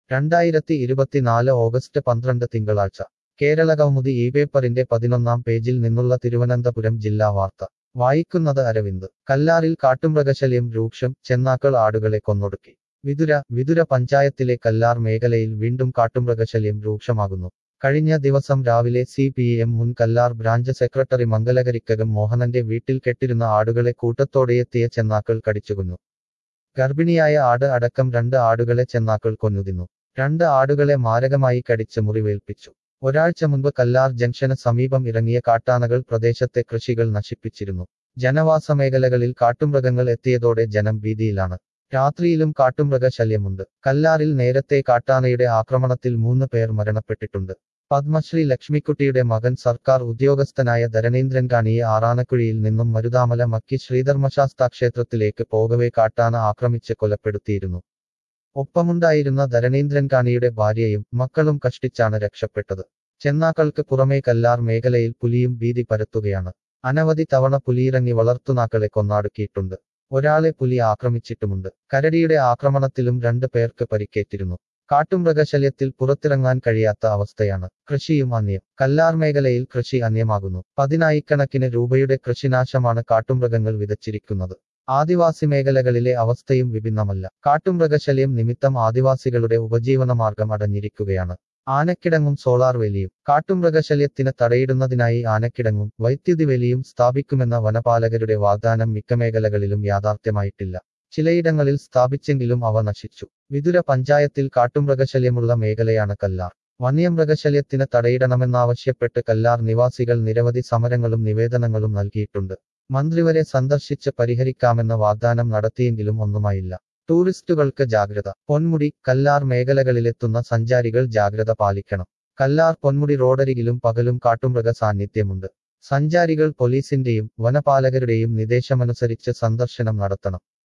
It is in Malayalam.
രണ്ടായിരത്തി ഇരുപത്തിനാല് ഓഗസ്റ്റ് പന്ത്രണ്ട് തിങ്കളാഴ്ച കേരള കൗമുദി ഈ പേപ്പറിന്റെ പതിനൊന്നാം പേജിൽ നിന്നുള്ള തിരുവനന്തപുരം ജില്ലാ വാർത്ത വായിക്കുന്നത് അരവിന്ദ് കല്ലാറിൽ കാട്ടുമൃഗശല്യം രൂക്ഷം ചെന്നാക്കൾ ആടുകളെ കൊന്നൊടുക്കി വിതുര വിതുര പഞ്ചായത്തിലെ കല്ലാർ മേഖലയിൽ വീണ്ടും കാട്ടുമൃഗശല്യം രൂക്ഷമാകുന്നു കഴിഞ്ഞ ദിവസം രാവിലെ സി പി എം മുൻ കല്ലാർ ബ്രാഞ്ച് സെക്രട്ടറി മംഗലകരിക്കകം മോഹനന്റെ വീട്ടിൽ കെട്ടിരുന്ന ആടുകളെ കൂട്ടത്തോടെയെത്തിയ ചെന്നാക്കൾ കടിച്ചുകൊന്നു ഗർഭിണിയായ ആട് അടക്കം രണ്ട് ആടുകളെ ചെന്നാക്കൾ കൊന്നുതിന്നു രണ്ട് ആടുകളെ മാരകമായി കടിച്ച് മുറിവേൽപ്പിച്ചു ഒരാഴ്ച മുൻപ് കല്ലാർ ജംഗ്ഷന് സമീപം ഇറങ്ങിയ കാട്ടാനകൾ പ്രദേശത്തെ കൃഷികൾ നശിപ്പിച്ചിരുന്നു ജനവാസ മേഖലകളിൽ കാട്ടുമൃഗങ്ങൾ എത്തിയതോടെ ജനം ഭീതിയിലാണ് രാത്രിയിലും കാട്ടുമൃഗ ശല്യമുണ്ട് കല്ലാറിൽ നേരത്തെ കാട്ടാനയുടെ ആക്രമണത്തിൽ മൂന്ന് പേർ മരണപ്പെട്ടിട്ടുണ്ട് പത്മശ്രീ ലക്ഷ്മിക്കുട്ടിയുടെ മകൻ സർക്കാർ ഉദ്യോഗസ്ഥനായ ധരണീന്ദ്രൻ കാണിയെ ആറാനക്കുഴിയിൽ നിന്നും മരുതാമല മക്കി ശ്രീധർമ്മശാസ്താ ക്ഷേത്രത്തിലേക്ക് പോകവെ കാട്ടാന ആക്രമിച്ച് കൊലപ്പെടുത്തിയിരുന്നു ഒപ്പമുണ്ടായിരുന്ന ധരണീന്ദ്രൻ കാണിയുടെ ഭാര്യയും മക്കളും കഷ്ടിച്ചാണ് രക്ഷപ്പെട്ടത് ചെന്നാക്കൾക്ക് പുറമേ കല്ലാർ മേഖലയിൽ പുലിയും ഭീതി പരത്തുകയാണ് അനവധി തവണ പുലിയിറങ്ങി വളർത്തുനാക്കളെ കൊന്നാടുക്കിയിട്ടുണ്ട് ഒരാളെ പുലി ആക്രമിച്ചിട്ടുമുണ്ട് കരടിയുടെ ആക്രമണത്തിലും രണ്ട് പേർക്ക് പരിക്കേറ്റിരുന്നു കാട്ടുമൃഗശല്യത്തിൽ പുറത്തിറങ്ങാൻ കഴിയാത്ത അവസ്ഥയാണ് കൃഷിയും അന്യം കല്ലാർ മേഖലയിൽ കൃഷി അന്യമാകുന്നു പതിനായിക്കണക്കിന് രൂപയുടെ കൃഷിനാശമാണ് കാട്ടുമൃഗങ്ങൾ വിതച്ചിരിക്കുന്നത് ആദിവാസി മേഖലകളിലെ അവസ്ഥയും വിഭിന്നമല്ല കാട്ടുമൃഗശല്യം നിമിത്തം ആദിവാസികളുടെ ഉപജീവനമാർഗം അടഞ്ഞിരിക്കുകയാണ് ആനക്കിടങ്ങും സോളാർ വേലിയും കാട്ടുമൃഗശല്യത്തിന് തടയിടുന്നതിനായി ആനക്കിടങ്ങും വൈദ്യുതി വേലിയും സ്ഥാപിക്കുമെന്ന വനപാലകരുടെ വാഗ്ദാനം മിക്ക മേഖലകളിലും യാഥാർത്ഥ്യമായിട്ടില്ല ചിലയിടങ്ങളിൽ സ്ഥാപിച്ചെങ്കിലും അവ നശിച്ചു വിതുര പഞ്ചായത്തിൽ കാട്ടുമൃഗശല്യമുള്ള മേഖലയാണ് കല്ലാർ വന്യമൃഗശല്യത്തിന് തടയിടണമെന്നാവശ്യപ്പെട്ട് കല്ലാർ നിവാസികൾ നിരവധി സമരങ്ങളും നിവേദനങ്ങളും നൽകിയിട്ടുണ്ട് മന്ത്രി വരെ സന്ദർശിച്ച് പരിഹരിക്കാമെന്ന വാഗ്ദാനം നടത്തിയെങ്കിലും ഒന്നുമായില്ല ടൂറിസ്റ്റുകൾക്ക് ജാഗ്രത പൊന്മുടി കല്ലാർ മേഖലകളിലെത്തുന്ന സഞ്ചാരികൾ ജാഗ്രത പാലിക്കണം കല്ലാർ പൊന്മുടി റോഡരികിലും പകലും കാട്ടുമൃഗ സാന്നിധ്യമുണ്ട് സഞ്ചാരികൾ പോലീസിന്റെയും വനപാലകരുടെയും നിർദ്ദേശമനുസരിച്ച് സന്ദർശനം നടത്തണം